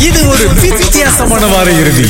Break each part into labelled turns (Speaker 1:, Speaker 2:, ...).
Speaker 1: இது ஒரு வித்தியாசமான வார இறுதி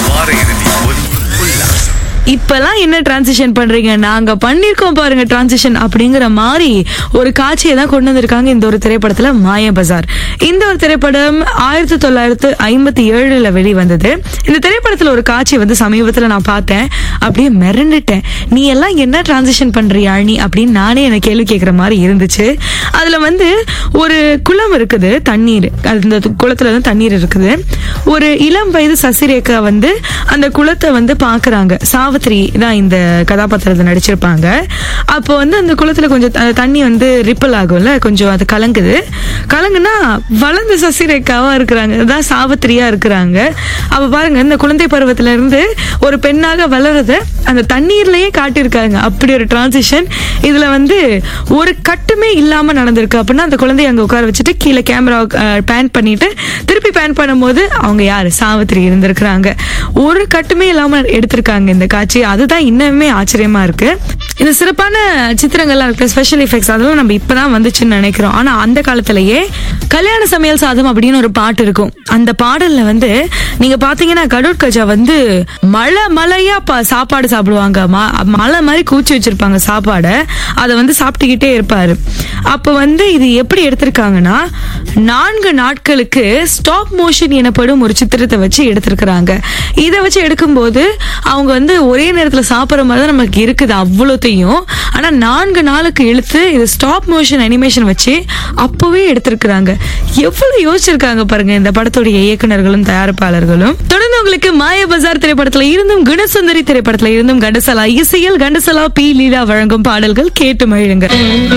Speaker 2: இப்பெல்லாம் என்ன டிரான்சிஷன் பண்றீங்க நாங்க பண்ணிருக்கோம் பாருங்க டிரான்சிஷன் அப்படிங்கிற மாதிரி ஒரு காட்சியை தான் கொண்டு வந்திருக்காங்க இந்த ஒரு திரைப்படத்துல மாய பஜார் இந்த ஒரு திரைப்படம் ஆயிரத்தி தொள்ளாயிரத்து ஐம்பத்தி ஏழுல வெளிவந்தது இந்த திரைப்படத்துல ஒரு காட்சி வந்து சமீபத்துல நான் பார்த்தேன் அப்படியே மிரண்டுட்டேன் நீ எல்லாம் என்ன டிரான்சிஷன் பண்றியா நீ அப்படின்னு நானே எனக்கு கேள்வி கேட்கிற மாதிரி இருந்துச்சு அதுல வந்து ஒரு குளம் இருக்குது தண்ணீர் அந்த குளத்துல வந்து தண்ணீர் இருக்குது ஒரு இளம் வயது சசிரேகா வந்து அந்த குளத்தை வந்து பாக்குறாங்க சாவித்ரி தான் இந்த கதாபாத்திரத்தை நடிச்சிருப்பாங்க அப்போ வந்து அந்த குளத்துல கொஞ்சம் த- தண்ணி வந்து ரிப்பல் ஆகும்ல கொஞ்சம் அது கலங்குது கலங்குனா வளர்ந்த சசிரேகாவா இருக்கிறாங்க அதான் சாவித்திரியா இருக்கிறாங்க அப்ப பாருங்க இந்த குழந்தை பருவத்துல இருந்து ஒரு பெண்ணாக வளருத அந்த தண்ணீர்லயே காட்டியிருக்காங்க அப்படி ஒரு டிரான்சிஷன் இதுல வந்து ஒரு கட்டுமே இல்லாம நடந்திருக்கு அப்படின்னா அந்த குழந்தைய அங்க உட்கார வச்சுட்டு கீழே கேமரா பேன் பண்ணிட்டு திருப்பி பேன் பண்ணும்போது அவங்க யாரு சாவித்திரி இருந்திருக்கிறாங்க ஒரு கட்டுமே இல்லாம எடுத்திருக்காங்க இந்த காட்சி அதுதான் இன்னுமே ஆச்சரியமா இருக்கு இந்த சிறப்பான சித்திரங்கள்லாம் இருக்கு ஸ்பெஷல் எஃபெக்ட்ஸ் அதெல்லாம் நம்ம இப்பதான் வந்துச்சுன்னு நினைக்கிறோம் ஆனா அந்த காலத்திலேயே கல்யாண சமையல் சாதம் அப்படின்னு ஒரு பாட்டு இருக்கும் அந்த பாடல்ல வந்து நீங்க பாத்தீங்கன்னா கடூர் கஜா வந்து மழை மழையா ப- சாப்பாடு சாப்பிடுவாங்க ம- மலை மாதிரி கூச்சி வச்சிருப்பாங்க சாப்பாடை அதை வந்து சாப்பிட்டுக்கிட்டே இருப்பாரு அப்ப வந்து இது எப்படி எடுத்திருக்காங்கன்னா நான்கு நாட்களுக்கு ஸ்டாப் மோஷன் எனப்படும் ஒரு சித்திரத்தை வச்சு எடுத்திருக்கிறாங்க இதை வச்சு எடுக்கும்போது அவங்க வந்து ஒரே நேரத்துல சாப்பிடுற மாதிரி தான் நமக்கு இருக்குது அவ்வளோத்தையும் ஆனா நான்கு நாளுக்கு இழுத்து இது ஸ்டாப் மோஷன் அனிமேஷன் வச்சு அப்பவே எடுத்திருக்கிறாங்க எவ்வளவு யோசிச்சிருக்காங்க பாருங்க இந்த படத்துடைய இயக்குனர்களும் தயாரிப்பாளர்களும் தொடர்ந்து உங்களுக்கு மாய பஜார் திரைப்படத்துல இருந்தும் குணசுந்தரி திரைப்படத்துல இருந்தும் கண்டசலா இசையில் கண்டசலா பி லீலா வழங்கும் பாடல்கள் கேட்டு மகிழுங்க